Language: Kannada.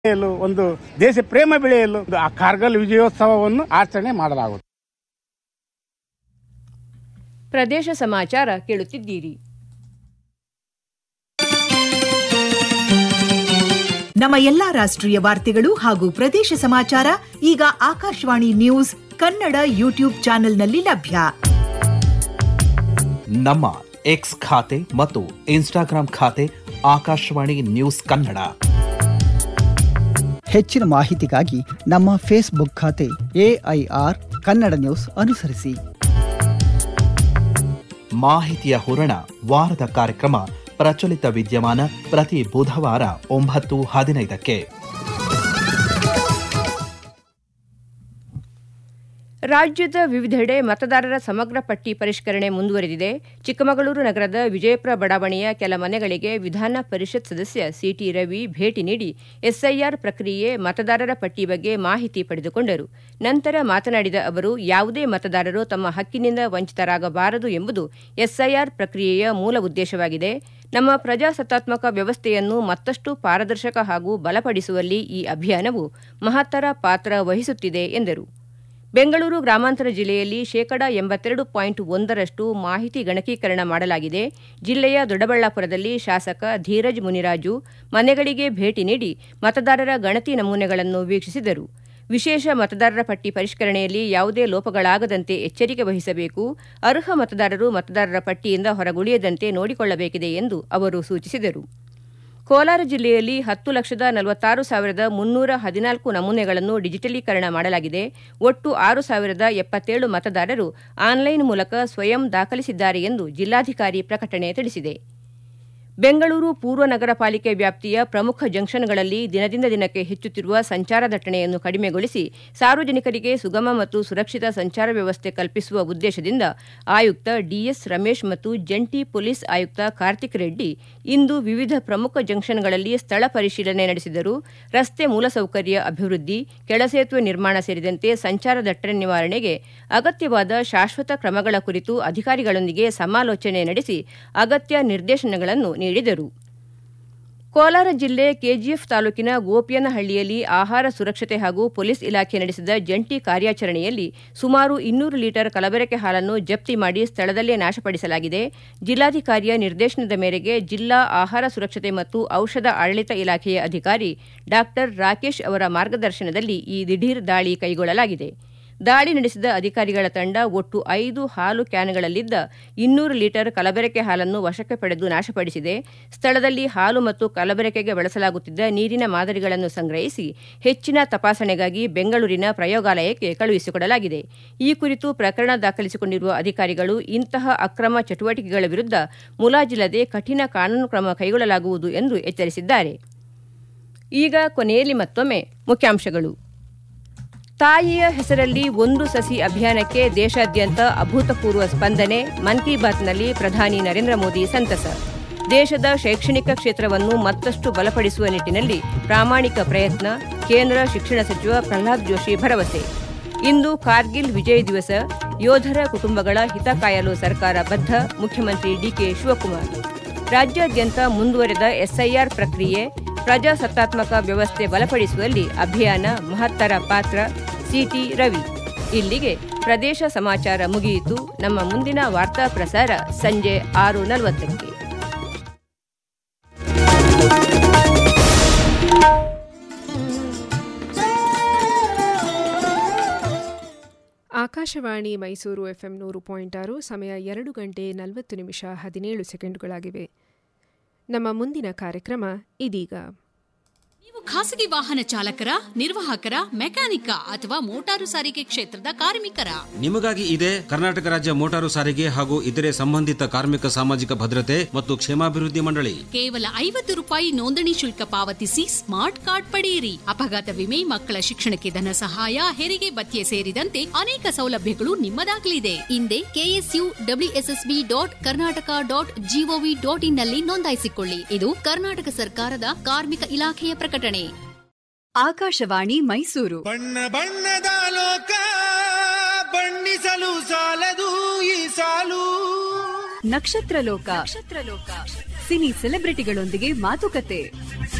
ಬೆಳೆಯಲು ಒಂದು ದೇಶ ಪ್ರೇಮ ಬೆಳೆಯಲು ಒಂದು ಆ ಕಾರ್ಗಲ್ ವಿಜಯೋತ್ಸವವನ್ನು ಆಚರಣೆ ಮಾಡಲಾಗುತ್ತದೆ ಪ್ರದೇಶ ಸಮಾಚಾರ ಕೇಳುತ್ತಿದ್ದೀರಿ ನಮ್ಮ ಎಲ್ಲಾ ರಾಷ್ಟ್ರೀಯ ವಾರ್ತೆಗಳು ಹಾಗೂ ಪ್ರದೇಶ ಸಮಾಚಾರ ಈಗ ಆಕಾಶವಾಣಿ ನ್ಯೂಸ್ ಕನ್ನಡ ಯೂಟ್ಯೂಬ್ ಚಾನೆಲ್ನಲ್ಲಿ ಲಭ್ಯ ನಮ್ಮ ಎಕ್ಸ್ ಖಾತೆ ಮತ್ತು ಇನ್ಸ್ಟಾಗ್ರಾಂ ಖಾತೆ ಆಕಾಶವಾಣಿ ನ್ಯೂಸ್ ಕನ್ನಡ ಹೆಚ್ಚಿನ ಮಾಹಿತಿಗಾಗಿ ನಮ್ಮ ಫೇಸ್ಬುಕ್ ಖಾತೆ ಎಐಆರ್ ಕನ್ನಡ ನ್ಯೂಸ್ ಅನುಸರಿಸಿ ಮಾಹಿತಿಯ ಹೂರಣ ವಾರದ ಕಾರ್ಯಕ್ರಮ ಪ್ರಚಲಿತ ವಿದ್ಯಮಾನ ಪ್ರತಿ ಬುಧವಾರ ಒಂಬತ್ತು ಹದಿನೈದಕ್ಕೆ ರಾಜ್ಯದ ವಿವಿಧೆಡೆ ಮತದಾರರ ಸಮಗ್ರ ಪಟ್ಟಿ ಪರಿಷ್ಕರಣೆ ಮುಂದುವರೆದಿದೆ ಚಿಕ್ಕಮಗಳೂರು ನಗರದ ವಿಜಯಪುರ ಬಡಾವಣೆಯ ಕೆಲ ಮನೆಗಳಿಗೆ ವಿಧಾನ ಪರಿಷತ್ ಸದಸ್ಯ ಸಿಟಿ ರವಿ ಭೇಟಿ ನೀಡಿ ಎಸ್ಐಆರ್ ಪ್ರಕ್ರಿಯೆ ಮತದಾರರ ಪಟ್ಟಿ ಬಗ್ಗೆ ಮಾಹಿತಿ ಪಡೆದುಕೊಂಡರು ನಂತರ ಮಾತನಾಡಿದ ಅವರು ಯಾವುದೇ ಮತದಾರರು ತಮ್ಮ ಹಕ್ಕಿನಿಂದ ವಂಚಿತರಾಗಬಾರದು ಎಂಬುದು ಎಸ್ಐಆರ್ ಪ್ರಕ್ರಿಯೆಯ ಮೂಲ ಉದ್ದೇಶವಾಗಿದೆ ನಮ್ಮ ಪ್ರಜಾಸತ್ತಾತ್ಮಕ ವ್ಯವಸ್ಥೆಯನ್ನು ಮತ್ತಷ್ಟು ಪಾರದರ್ಶಕ ಹಾಗೂ ಬಲಪಡಿಸುವಲ್ಲಿ ಈ ಅಭಿಯಾನವು ಮಹತ್ತರ ಪಾತ್ರ ವಹಿಸುತ್ತಿದೆ ಎಂದರು ಬೆಂಗಳೂರು ಗ್ರಾಮಾಂತರ ಜಿಲ್ಲೆಯಲ್ಲಿ ಶೇಕಡಾ ಎಂಬತ್ತೆರಡು ಪಾಯಿಂಟ್ ಒಂದರಷ್ಟು ಮಾಹಿತಿ ಗಣಕೀಕರಣ ಮಾಡಲಾಗಿದೆ ಜಿಲ್ಲೆಯ ದೊಡ್ಡಬಳ್ಳಾಪುರದಲ್ಲಿ ಶಾಸಕ ಧೀರಜ್ ಮುನಿರಾಜು ಮನೆಗಳಿಗೆ ಭೇಟಿ ನೀಡಿ ಮತದಾರರ ಗಣತಿ ನಮೂನೆಗಳನ್ನು ವೀಕ್ಷಿಸಿದರು ವಿಶೇಷ ಮತದಾರರ ಪಟ್ಟಿ ಪರಿಷ್ಕರಣೆಯಲ್ಲಿ ಯಾವುದೇ ಲೋಪಗಳಾಗದಂತೆ ಎಚ್ಚರಿಕೆ ವಹಿಸಬೇಕು ಅರ್ಹ ಮತದಾರರು ಮತದಾರರ ಪಟ್ಟಿಯಿಂದ ಹೊರಗುಳಿಯದಂತೆ ನೋಡಿಕೊಳ್ಳಬೇಕಿದೆ ಎಂದು ಅವರು ಸೂಚಿಸಿದರು ಕೋಲಾರ ಜಿಲ್ಲೆಯಲ್ಲಿ ಹತ್ತು ಲಕ್ಷದ ನಲವತ್ತಾರು ಸಾವಿರದ ಮುನ್ನೂರ ಹದಿನಾಲ್ಕು ನಮೂನೆಗಳನ್ನು ಡಿಜಿಟಲೀಕರಣ ಮಾಡಲಾಗಿದೆ ಒಟ್ಟು ಆರು ಸಾವಿರದ ಎಪ್ಪತ್ತೇಳು ಮತದಾರರು ಆನ್ಲೈನ್ ಮೂಲಕ ಸ್ವಯಂ ದಾಖಲಿಸಿದ್ದಾರೆ ಎಂದು ಜಿಲ್ಲಾಧಿಕಾರಿ ಪ್ರಕಟಣೆ ತಿಳಿಸಿದೆ ಬೆಂಗಳೂರು ಪೂರ್ವ ನಗರ ಪಾಲಿಕೆ ವ್ಯಾಪ್ತಿಯ ಪ್ರಮುಖ ಜಂಕ್ಷನ್ಗಳಲ್ಲಿ ದಿನದಿಂದ ದಿನಕ್ಕೆ ಹೆಚ್ಚುತ್ತಿರುವ ಸಂಚಾರ ದಟ್ಟಣೆಯನ್ನು ಕಡಿಮೆಗೊಳಿಸಿ ಸಾರ್ವಜನಿಕರಿಗೆ ಸುಗಮ ಮತ್ತು ಸುರಕ್ಷಿತ ಸಂಚಾರ ವ್ಯವಸ್ಥೆ ಕಲ್ಪಿಸುವ ಉದ್ದೇಶದಿಂದ ಆಯುಕ್ತ ಡಿಎಸ್ ರಮೇಶ್ ಮತ್ತು ಜಂಟಿ ಪೊಲೀಸ್ ಆಯುಕ್ತ ಕಾರ್ತಿಕ್ ರೆಡ್ಡಿ ಇಂದು ವಿವಿಧ ಪ್ರಮುಖ ಜಂಕ್ಷನ್ಗಳಲ್ಲಿ ಸ್ಥಳ ಪರಿಶೀಲನೆ ನಡೆಸಿದರು ರಸ್ತೆ ಮೂಲಸೌಕರ್ಯ ಅಭಿವೃದ್ಧಿ ಕೆಳಸೇತುವೆ ನಿರ್ಮಾಣ ಸೇರಿದಂತೆ ಸಂಚಾರ ದಟ್ಟಣೆ ನಿವಾರಣೆಗೆ ಅಗತ್ಯವಾದ ಶಾಶ್ವತ ಕ್ರಮಗಳ ಕುರಿತು ಅಧಿಕಾರಿಗಳೊಂದಿಗೆ ಸಮಾಲೋಚನೆ ನಡೆಸಿ ಅಗತ್ಯ ನಿರ್ದೇಶನಗಳನ್ನು ನೀಡಿದರು ಕೋಲಾರ ಜಿಲ್ಲೆ ಕೆಜಿಎಫ್ ತಾಲೂಕಿನ ಗೋಪಿಯನಹಳ್ಳಿಯಲ್ಲಿ ಆಹಾರ ಸುರಕ್ಷತೆ ಹಾಗೂ ಪೊಲೀಸ್ ಇಲಾಖೆ ನಡೆಸಿದ ಜಂಟಿ ಕಾರ್ಯಾಚರಣೆಯಲ್ಲಿ ಸುಮಾರು ಇನ್ನೂರು ಲೀಟರ್ ಕಲಬೆರಕೆ ಹಾಲನ್ನು ಜಪ್ತಿ ಮಾಡಿ ಸ್ಥಳದಲ್ಲೇ ನಾಶಪಡಿಸಲಾಗಿದೆ ಜಿಲ್ಲಾಧಿಕಾರಿಯ ನಿರ್ದೇಶನದ ಮೇರೆಗೆ ಜಿಲ್ಲಾ ಆಹಾರ ಸುರಕ್ಷತೆ ಮತ್ತು ಔಷಧ ಆಡಳಿತ ಇಲಾಖೆಯ ಅಧಿಕಾರಿ ಡಾ ರಾಕೇಶ್ ಅವರ ಮಾರ್ಗದರ್ಶನದಲ್ಲಿ ಈ ದಿಢೀರ್ ದಾಳಿ ಕೈಗೊಳ್ಳಲಾಗಿದೆ ದಾಳಿ ನಡೆಸಿದ ಅಧಿಕಾರಿಗಳ ತಂಡ ಒಟ್ಟು ಐದು ಹಾಲು ಕ್ಯಾನ್ಗಳಲ್ಲಿದ್ದ ಇನ್ನೂರು ಲೀಟರ್ ಕಲಬೆರಕೆ ಹಾಲನ್ನು ವಶಕ್ಕೆ ಪಡೆದು ನಾಶಪಡಿಸಿದೆ ಸ್ಥಳದಲ್ಲಿ ಹಾಲು ಮತ್ತು ಕಲಬೆರಕೆಗೆ ಬಳಸಲಾಗುತ್ತಿದ್ದ ನೀರಿನ ಮಾದರಿಗಳನ್ನು ಸಂಗ್ರಹಿಸಿ ಹೆಚ್ಚಿನ ತಪಾಸಣೆಗಾಗಿ ಬೆಂಗಳೂರಿನ ಪ್ರಯೋಗಾಲಯಕ್ಕೆ ಕಳುಹಿಸಿಕೊಡಲಾಗಿದೆ ಈ ಕುರಿತು ಪ್ರಕರಣ ದಾಖಲಿಸಿಕೊಂಡಿರುವ ಅಧಿಕಾರಿಗಳು ಇಂತಹ ಅಕ್ರಮ ಚಟುವಟಿಕೆಗಳ ವಿರುದ್ಧ ಮುಲಾಜಿಲ್ಲದೆ ಕಠಿಣ ಕಾನೂನು ಕ್ರಮ ಕೈಗೊಳ್ಳಲಾಗುವುದು ಎಂದು ಎಚ್ಚರಿಸಿದ್ದಾರೆ ಈಗ ಕೊನೆಯಲ್ಲಿ ಮತ್ತೊಮ್ಮೆ ಮುಖ್ಯಾಂಶಗಳು ತಾಯಿಯ ಹೆಸರಲ್ಲಿ ಒಂದು ಸಸಿ ಅಭಿಯಾನಕ್ಕೆ ದೇಶಾದ್ಯಂತ ಅಭೂತಪೂರ್ವ ಸ್ಪಂದನೆ ಮನ್ ಕಿ ಬಾತ್ನಲ್ಲಿ ಪ್ರಧಾನಿ ನರೇಂದ್ರ ಮೋದಿ ಸಂತಸ ದೇಶದ ಶೈಕ್ಷಣಿಕ ಕ್ಷೇತ್ರವನ್ನು ಮತ್ತಷ್ಟು ಬಲಪಡಿಸುವ ನಿಟ್ಟಿನಲ್ಲಿ ಪ್ರಾಮಾಣಿಕ ಪ್ರಯತ್ನ ಕೇಂದ್ರ ಶಿಕ್ಷಣ ಸಚಿವ ಪ್ರಹ್ಲಾದ್ ಜೋಶಿ ಭರವಸೆ ಇಂದು ಕಾರ್ಗಿಲ್ ವಿಜಯ್ ದಿವಸ ಯೋಧರ ಕುಟುಂಬಗಳ ಹಿತ ಕಾಯಲು ಸರ್ಕಾರ ಬದ್ಧ ಮುಖ್ಯಮಂತ್ರಿ ಡಿಕೆ ಶಿವಕುಮಾರ್ ರಾಜ್ಯಾದ್ಯಂತ ಮುಂದುವರೆದ ಎಸ್ಐಆರ್ ಪ್ರಕ್ರಿಯೆ ಪ್ರಜಾಸತ್ತಾತ್ಮಕ ವ್ಯವಸ್ಥೆ ಬಲಪಡಿಸುವಲ್ಲಿ ಅಭಿಯಾನ ಮಹತ್ತರ ಪಾತ್ರ ಸಿಟಿ ರವಿ ಇಲ್ಲಿಗೆ ಪ್ರದೇಶ ಸಮಾಚಾರ ಮುಗಿಯಿತು ನಮ್ಮ ಮುಂದಿನ ವಾರ್ತಾ ಪ್ರಸಾರ ಸಂಜೆ ಆರು ನಲವತ್ತಕ್ಕೆ ಆಕಾಶವಾಣಿ ಮೈಸೂರು ಎಫ್ಎಂ ನೂರು ಪಾಯಿಂಟ್ ಆರು ಸಮಯ ಎರಡು ಗಂಟೆ ನಲವತ್ತು ನಿಮಿಷ ಹದಿನೇಳು ಸೆಕೆಂಡುಗಳಾಗಿವೆ ನಮ್ಮ ಮುಂದಿನ ಕಾರ್ಯಕ್ರಮ ಇದೀಗ ನೀವು ಖಾಸಗಿ ವಾಹನ ಚಾಲಕರ ನಿರ್ವಾಹಕರ ಮೆಕ್ಯಾನಿಕ ಅಥವಾ ಮೋಟಾರು ಸಾರಿಗೆ ಕ್ಷೇತ್ರದ ಕಾರ್ಮಿಕರ ನಿಮಗಾಗಿ ಇದೆ ಕರ್ನಾಟಕ ರಾಜ್ಯ ಮೋಟಾರು ಸಾರಿಗೆ ಹಾಗೂ ಇತರೆ ಸಂಬಂಧಿತ ಕಾರ್ಮಿಕ ಸಾಮಾಜಿಕ ಭದ್ರತೆ ಮತ್ತು ಕ್ಷೇಮಾಭಿವೃದ್ಧಿ ಮಂಡಳಿ ಕೇವಲ ಐವತ್ತು ರೂಪಾಯಿ ನೋಂದಣಿ ಶುಲ್ಕ ಪಾವತಿಸಿ ಸ್ಮಾರ್ಟ್ ಕಾರ್ಡ್ ಪಡೆಯಿರಿ ಅಪಘಾತ ವಿಮೆ ಮಕ್ಕಳ ಶಿಕ್ಷಣಕ್ಕೆ ಧನ ಸಹಾಯ ಹೆರಿಗೆ ಭತ್ಯೆ ಸೇರಿದಂತೆ ಅನೇಕ ಸೌಲಭ್ಯಗಳು ನಿಮ್ಮದಾಗಲಿದೆ ಹಿಂದೆ KSU WSSB dot Karnataka dot GOV dot in ನಲ್ಲಿ ನೋಂದಾಯಿಸಿಕೊಳ್ಳಿ ಇದು ಕರ್ನಾಟಕ ಸರ್ಕಾರದ ಕಾರ್ಮಿಕ ಇಲಾಖೆಯ ಪ್ರಕಟಣೆ ಆಕಾಶವಾಣಿ ಮೈಸೂರು ಬಣ್ಣ ಬಣ್ಣದ ಲೋಕ ಬಣ್ಣಿಸಲು ಸಾಲದು ಈ ಸಾಲು ನಕ್ಷತ್ರ ಲೋಕ ಸಿನಿ ಸೆಲೆಬ್ರಿಟಿಗಳೊಂದಿಗೆ ಮಾತುಕತೆ